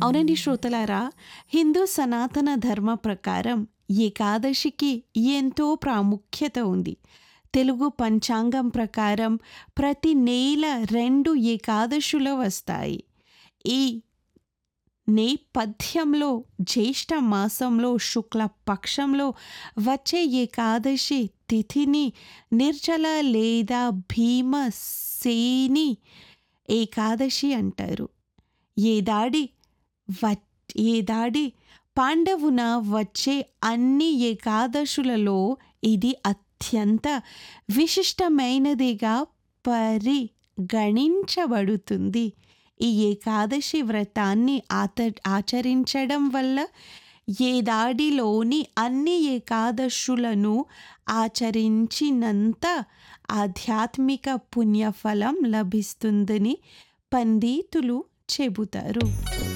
అవునండి శ్రోతలారా హిందూ సనాతన ధర్మ ప్రకారం ఏకాదశికి ఎంతో ప్రాముఖ్యత ఉంది తెలుగు పంచాంగం ప్రకారం ప్రతి నెల రెండు ఏకాదశులు వస్తాయి ఈ నేపథ్యంలో జ్యేష్ఠ మాసంలో శుక్ల పక్షంలో వచ్చే ఏకాదశి తిథిని నిర్జల లేదా భీమసేని ఏకాదశి అంటారు ఏదాడి వ ఏదాడి పాండవున వచ్చే అన్ని ఏకాదశులలో ఇది అత్యంత విశిష్టమైనదిగా పరిగణించబడుతుంది ఈ ఏకాదశి వ్రతాన్ని ఆత ఆచరించడం వల్ల ఏదాడిలోని అన్ని ఏకాదశులను ఆచరించినంత ఆధ్యాత్మిక పుణ్యఫలం లభిస్తుందని పండితులు చెబుతారు